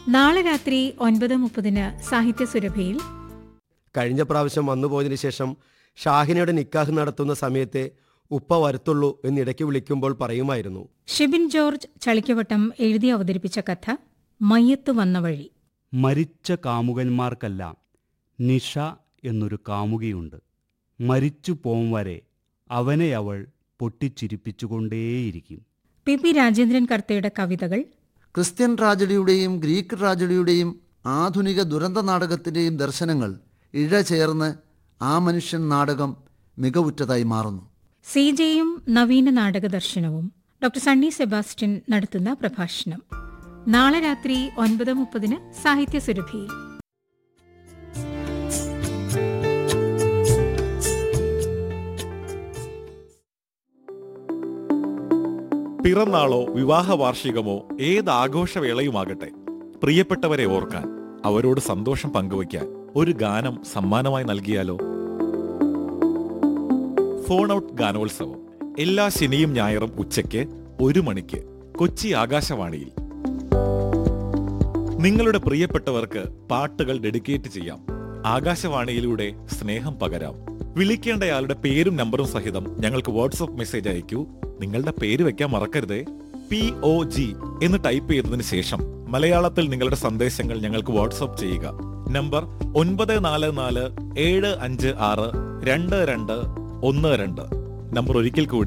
നാളെ രാത്രി ഒൻപത് മുപ്പതിന് സാഹിത്യ സുരഭിയിൽ കഴിഞ്ഞ പ്രാവശ്യം വന്നുപോയതിനു ശേഷം ഷാഹിനയുടെ നിക്കാഹ് നടത്തുന്ന സമയത്തെ ഉപ്പ വരത്തുള്ളൂ എന്നിടയ്ക്ക് വിളിക്കുമ്പോൾ പറയുമായിരുന്നു ഷിബിൻ ജോർജ് ചളിക്കവട്ടം എഴുതി അവതരിപ്പിച്ച കഥ മയ്യത്ത് വന്ന വഴി മരിച്ച കാമുകന്മാർക്കല്ല നിഷ എന്നൊരു കാമുകിയുണ്ട് മരിച്ചു പോം വരെ അവനെ അവൾ പൊട്ടിച്ചിരിപ്പിച്ചുകൊണ്ടേയിരിക്കും പി പി രാജേന്ദ്രൻ കർത്തയുടെ കവിതകൾ ക്രിസ്ത്യൻ ട്രാജഡിയുടെയും ഗ്രീക്ക് ട്രാജഡിയുടെയും ആധുനിക ദുരന്ത നാടകത്തിൻ്റെയും ദർശനങ്ങൾ ഇഴചേർന്ന് ആ മനുഷ്യൻ നാടകം മികവുറ്റതായി മാറുന്നു സി ജെയും നവീന നാടക ദർശനവും ഡോക്ടർ സണ്ണി സെബാസ്റ്റ്യൻ നടത്തുന്ന പ്രഭാഷണം നാളെ രാത്രി ഒൻപത് മുപ്പതിന് സാഹിത്യ സുരഭിയിൽ പിറന്നാളോ വിവാഹ വാർഷികമോ ഏത് ആഘോഷവേളയുമാകട്ടെ പ്രിയപ്പെട്ടവരെ ഓർക്കാൻ അവരോട് സന്തോഷം പങ്കുവയ്ക്കാൻ ഒരു ഗാനം സമ്മാനമായി നൽകിയാലോ ഫോൺ ഔട്ട് ഗാനോത്സവം എല്ലാ ശനിയും ഞായറും ഉച്ചയ്ക്ക് ഒരു മണിക്ക് കൊച്ചി ആകാശവാണിയിൽ നിങ്ങളുടെ പ്രിയപ്പെട്ടവർക്ക് പാട്ടുകൾ ഡെഡിക്കേറ്റ് ചെയ്യാം ആകാശവാണിയിലൂടെ സ്നേഹം പകരാം വിളിക്കേണ്ടയാളുടെ പേരും നമ്പറും സഹിതം ഞങ്ങൾക്ക് വാട്സപ്പ് മെസ്സേജ് അയക്കൂ നിങ്ങളുടെ പേര് വെക്കാൻ മറക്കരുതേ പി ഒ ജി എന്ന് ടൈപ്പ് ചെയ്തതിനു ശേഷം മലയാളത്തിൽ നിങ്ങളുടെ സന്ദേശങ്ങൾ ഞങ്ങൾക്ക് വാട്സപ്പ് ചെയ്യുക നമ്പർ ഒൻപത് നാല് നാല് ഏഴ് അഞ്ച് ആറ് രണ്ട് രണ്ട് ഒന്ന് രണ്ട് നമ്പർ ഒരിക്കൽ കൂടി